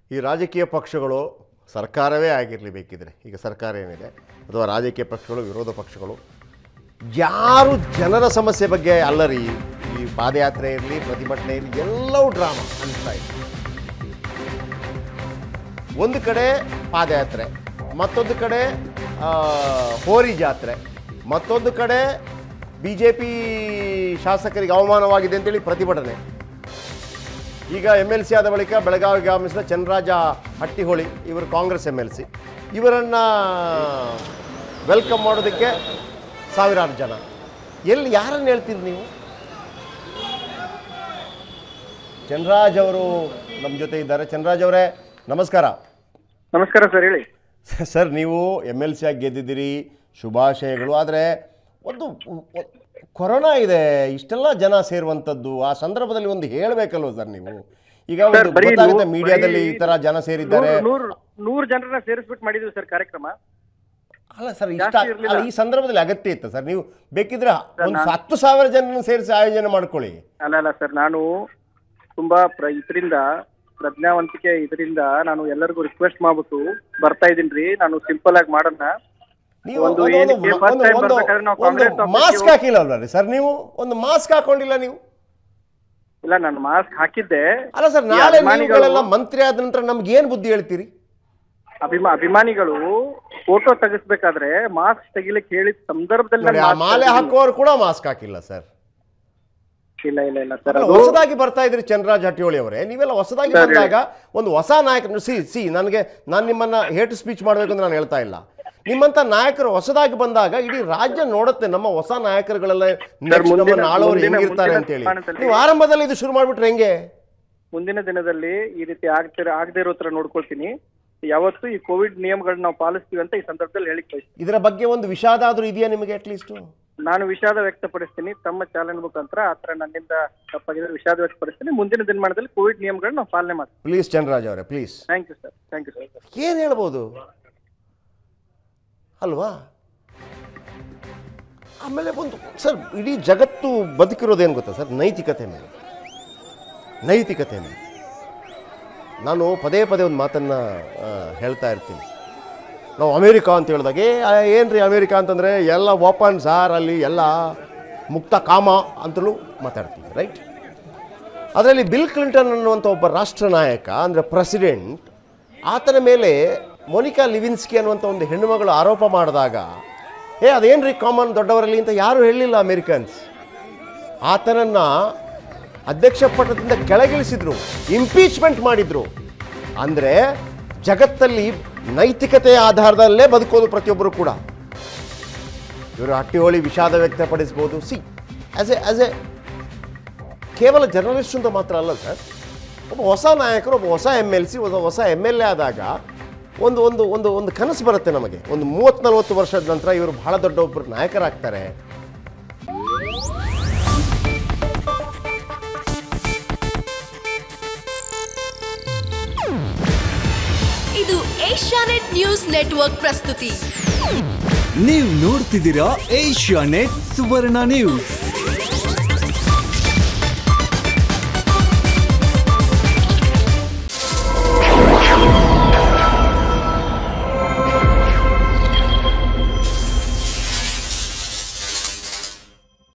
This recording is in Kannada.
ಈ ರಾಜಕೀಯ ಪಕ್ಷಗಳು ಸರ್ಕಾರವೇ ಆಗಿರಲಿ ಬೇಕಿದ್ರೆ ಈಗ ಸರ್ಕಾರ ಏನಿದೆ ಅಥವಾ ರಾಜಕೀಯ ಪಕ್ಷಗಳು ವಿರೋಧ ಪಕ್ಷಗಳು ಯಾರು ಜನರ ಸಮಸ್ಯೆ ಬಗ್ಗೆ ಅಲ್ಲರಿ ಈ ಪಾದಯಾತ್ರೆ ಇರಲಿ ಪ್ರತಿಭಟನೆ ಇರಲಿ ಎಲ್ಲವೂ ಡ್ರಾಮಾ ಅನಿಸ್ತಾ ಇದೆ ಒಂದು ಕಡೆ ಪಾದಯಾತ್ರೆ ಮತ್ತೊಂದು ಕಡೆ ಆ, ಹೋರಿ ಜಾತ್ರೆ ಮತ್ತೊಂದು ಕಡೆ ಬಿ ಜೆ ಪಿ ಶಾಸಕರಿಗೆ ಅವಮಾನವಾಗಿದೆ ಅಂತೇಳಿ ಪ್ರತಿಭಟನೆ ಈಗ ಎಮ್ ಎಲ್ ಸಿ ಆದ ಬಳಿಕ ಬೆಳಗಾವಿಗೆ ಆಗಮಿಸಿದ ಚನ್ನರಾಜ ಹಟ್ಟಿಹೊಳಿ ಇವರು ಕಾಂಗ್ರೆಸ್ ಎಮ್ ಎಲ್ ಸಿ ಇವರನ್ನು ವೆಲ್ಕಮ್ ಮಾಡೋದಕ್ಕೆ ಸಾವಿರಾರು ಜನ ಎಲ್ಲಿ ಯಾರನ್ನು ಹೇಳ್ತೀರಿ ನೀವು ಚಂದ್ರರಾಜ್ ಅವರು ನಮ್ಮ ಜೊತೆ ಇದ್ದಾರೆ ಚಂದ್ರರಾಜ್ ಅವರೇ ನಮಸ್ಕಾರ ನಮಸ್ಕಾರ ಸರ್ ಹೇಳಿ ಸರ್ ನೀವು ಎಮ್ ಎಲ್ ಸಿ ಆಗಿ ಗೆದ್ದಿದ್ದೀರಿ ಶುಭಾಶಯಗಳು ಆದರೆ ಒಂದು ಒ- ಕೊರೋನಾ ಇದೆ ಇಷ್ಟೆಲ್ಲ ಜನ ಸೇರುವಂಥದ್ದು ಆ ಸಂದರ್ಭದಲ್ಲಿ ಒಂದು ಹೇಳಬೇಕಲ್ವ ಸರ್ ನೀವು ಈಗ ಸರ್, ಒಂದು ಬರೀ ಗೊತ್ತಾಗುತ್ತೆ ನೂ- ಮೀಡಿಯಾದಲ್ಲಿ ಈ ಬರೀ ಥರ ಜನ ಸೇರಿದ್ದಾರೆ ನೂರ್ ನೂರ್ ಜನರನ್ನ ಸೇರಿಸ್ಬಿಟ್ಟು ಮಾಡಿದ್ವಿ ಸರ್ ಕಾರ್ಯಕ್ರಮ ಅಲ್ಲ ಸರ್ ಇಷ್ಟ ಜಾಸ್ತಿ ಇರ್ಲಿಲ್ಲ. ಅಲ್ಲ ಈ ಸಂದರ್ಭದಲ್ಲಿ ಅಗತ್ಯ ಇತ್ತು ಸರ್ ನೀವು ಬೇಕಿದ್ರೆ ಒಂದು ಹತ್ತು ಸಾವಿರ ಜನರನ್ನು ಸೇರಿಸಿ ಆಯೋಜನೆ ಮಾಡ್ಕೊಳ್ಳಿ ಅಲ್ಲ ಅಲ್ಲ ಸರ್ ನಾನು ತುಂಬಾ ಪ್ರ ಇದರಿಂದ ಪ್ರಜ್ಞಾವಂತಿಕೆ ಇದರಿಂದ ನಾನು ಎಲ್ಲರಿಗೂ ರಿಕ್ವೆಸ್ಟ್ ಮಾಡ್ಬಿಟ್ಟು ಬರ್ತಾ ಇದೀನಿ ನಾನು ಸಿಂಪಲ್ ಆಗಿ ಮಾಡೋಣ ನೀವು ಒಂದು ಒಂದು- ಒಂದು- ಏನಕ್ಕೆ first ಒಂದು- time ಒಂದು- ಬರ್ಬೇಕಾದ್ರೆ ನಾವು ಒಂದು ಕಾಂಗ್ರೆಸ್ office ಮಾಸ್ಕ್ ಗೆ- ಹಾಕಿಲ್ಲ ಅಲ್ವಾ ಸರ್ ನೀವು ಒಂದು ಮಾಸ್ಕ್ ಹಾಕೊಂಡಿಲ್ಲ ನೀವು ಇಲ್ಲ ನಾನು ಮಾಸ್ಕ್ ಹಾಕಿದ್ದೆ ಅಲ್ಲ ಸರ್ ಈ ನಾಳೆ ಅಭಿಮಾನಿಗಳು- ನೀವುಗಳೆಲ್ಲ ಮಂತ್ರಿ ಆದ ನಂತರ ನಮ್ಗೆ ಏನು ಬುದ್ಧಿ ಹೇಳ್ತೀರಿ ಅಭಿಮಾ ಅಭಿಮಾನಿಗಳು ಫೋಟೋ ತೆಗಿಸ್ಬೇಕಾದ್ರೆ ಮಾಸ್ಕ್ ತೆಗಿಲಿಕ್ಕೆ ಹೇಳಿದ ಸಂದರ್ಭದಲ್ಲಿ ನೋಡಿ ನಾನು ಆ mask ಮಾಲೆ ತೆಗ್ದಿಲ್ಲ. ಹಾಕುವವರು ಕೂಡ ಮಾಸ್ಕ್ ಹಾಕಿಲ್ಲ ಸರ್ ಇಲ್ಲ ಇಲ್ಲ ಇಲ್ಲ ಸರ್ ಅಲ್ಲ, ಅದು ಹೊಸದಾಗಿ ಬರ್ತಾ ಇದ್ರಿ ಚಂದ್ರರಾಜ್ ಹಟ್ಟಿಹೊಳಿ ಅವರೇ ನೀವೆಲ್ಲ ಹೊಸದಾಗಿ ಸರಿ. ಬಂದಾಗ ಒಂದು ಹೊಸ ನಾಯಕರು ಸಿ ಸಿ ನನಗೆ ನಾನು ನಿಮ್ಮನ್ನ ಹೇಟ್ ಸ್ಪೀಚ್ ಮಾಡಬೇಕು ಅಂತ ನಾನು ಹೇಳ್ತಾ ಇಲ್ಲ ನಿಮ್ಮಂತ ನಾಯಕರು ಹೊಸದಾಗಿ ಬಂದಾಗ ಇಡೀ ರಾಜ್ಯ ನೋಡುತ್ತೆ ನಮ್ಮ ಹೊಸ ನಾಯಕರುಗಳೆಲ್ಲ next ನಮ್ಮ ಮುಂದಿನ- ನಾಳವರು ಮುಂದಿನ- ಹೆಂಗಿರ್ತಾರೆ ಮುಂದಿನ ಅಂತೇಳಿ ಸ್ಥಾನದಲ್ಲಿ- ನೀವು ಆರಂಭದಲ್ಲಿ ಇದು ಶುರು ಮಾಡ್ಬಿಟ್ರೆ ಹೆಂಗೆ ಮುಂದಿನ ದಿನದಲ್ಲಿ ಈ ರೀತಿ ಆಗ್ತಿರ ಆಗದೆ ಇರೋ ತರ ನೋಡ್ಕೊಳ್ತೀನಿ ಯಾವತ್ತು ಈ ಕೋವಿಡ್ ನಿಯಮಗಳನ್ನ ನಾವು ಪಾಲಿಸ್ತೀವಿ ಅಂತ ಈ ಸಂದರ್ಭದಲ್ಲಿ ಹೇಳಿಕ್ ಬಯಸ್ತೀನಿ ಇದರ ಬಗ್ಗೆ ಒಂದು ವಿಷಾದ ಆದ್ರೂ ಇದೆಯಾ ನಿಮಗೆ ಅಟ್ಲೀಸ್ಟ್ ನಾನು ವಿಷಾದ ವ್ಯಕ್ತಪಡಿಸ್ತೀನಿ ತಮ್ಮ ಚಾಲೆಂಜ್ ಮುಖಾಂತರ ಆತರ ನನ್ನಿಂದ ತಪ್ಪಾಗಿದ್ರೆ ವಿಷಾದ ವ್ಯಕ್ತಪಡಿಸ್ತೀನಿ ಮುಂದಿನ ದಿನಮಾನದಲ್ಲಿ ಕೋವಿಡ್ ನಿಯಮಗಳನ್ನ ನಾವು ಪಾಲನೆ ಮಾಡ್ತೀವಿ ಪ್ಲೀಸ್ ಚಂದ್ರರಾಜ್ ಅವರೇ please thank you sir thank you sir ಏನು ಹೇಳ್ಬೋದು ಅಲ್ವಾ ಆಮೇಲೆ ಒಂದು ಸರ್ ಇಡೀ ಜಗತ್ತು ಬದುಕಿರೋದೇನು ಗೊತ್ತಾ ಸರ್ ನೈತಿಕತೆ ಮೇಲೆ ನೈತಿಕತೆ ಮೇಲೆ ನಾನು ಪದೇ ಪದೇ ಒಂದು ಮಾತನ್ನು ಹೇಳ್ತಾ ಇರ್ತೀನಿ ನಾವು ಅಮೇರಿಕಾ ಅಂತ ಹೇಳಿದಾಗ ಏ ಏನು ರೀ ಅಮೇರಿಕಾ ಅಂತಂದರೆ ಎಲ್ಲ ಓಪನ್ ಸಾರ್ ಅಲ್ಲಿ ಎಲ್ಲ ಮುಕ್ತ ಕಾಮ ಅಂತಲೂ ಮಾತಾಡ್ತೀವಿ ರೈಟ್ ಅದರಲ್ಲಿ ಬಿಲ್ ಕ್ಲಿಂಟನ್ ಅನ್ನುವಂಥ ಒಬ್ಬ ರಾಷ್ಟ್ರ ನಾಯಕ ಅಂದರೆ ಪ್ರೆಸಿಡೆಂಟ್ ಆತನ ಮೇಲೆ ಮೊನಿಕಾ ಲಿವಿನ್ಸ್ಕಿ ಅನ್ನುವಂಥ ಒಂದು ಹೆಣ್ಣುಮಗಳು ಆರೋಪ ಮಾಡಿದಾಗ ಏ ಅದೇನು ರೀ ಕಾಮನ್ ದೊಡ್ಡವರಲ್ಲಿ ಅಂತ ಯಾರೂ ಹೇಳಲಿಲ್ಲ ಅಮೇರಿಕನ್ಸ್ ಆತನನ್ನು ಅಧ್ಯಕ್ಷ ಪಟ್ಟದಿಂದ ಕೆಳಗಿಳಿಸಿದ್ರು ಇಂಪೀಚ್ಮೆಂಟ್ ಮಾಡಿದ್ರು ಅಂದರೆ ಜಗತ್ತಲ್ಲಿ ನೈತಿಕತೆಯ ಆಧಾರದಲ್ಲೇ ಬದುಕೋದು ಪ್ರತಿಯೊಬ್ಬರು ಕೂಡ ಇವರು ಹಟ್ಟಿಹೊಳಿ ವಿಷಾದ ವ್ಯಕ್ತಪಡಿಸ್ಬೋದು ಸಿ ಆಸ್ ಎ ಆಸ್ ಎ ಕೇವಲ ಜರ್ನಲಿಸ್ಟ್ ಅಂತ ಮಾತ್ರ ಅಲ್ಲ ಸರ್ ಒಬ್ಬ ಹೊಸ ನಾಯಕರು ಒಬ್ಬ ಹೊಸ ಎಮ್ ಎಲ್ ಸಿ ಒಬ್ಬ ಹೊಸ ಎಮ್ ಎಲ್ ಎ ಆದಾಗ ಒಂದು ಒಂದು ಒಂದು ಒಂದು ಕನಸು ಬರುತ್ತೆ ನಮಗೆ ಒಂದು ಮೂವತ್ತು ನಲವತ್ತು ವರ್ಷದ ನಂತರ ಇವರು ಬಹಳ ದೊಡ್ಡ ಒಬ್ಬರು ನಾಯಕರಾಗ್ತಾರೆ ಇದು ಏಷ್ಯಾನೆಟ್ ನ್ಯೂಸ್ ನೆಟ್ವರ್ಕ್ ಪ್ರಸ್ತುತಿ ನೀವು ನೋಡ್ತಿದ್ದೀರಾ ಏಷ್ಯಾ ನೆಟ್ ಸುವರ್ಣ ನ್ಯೂಸ್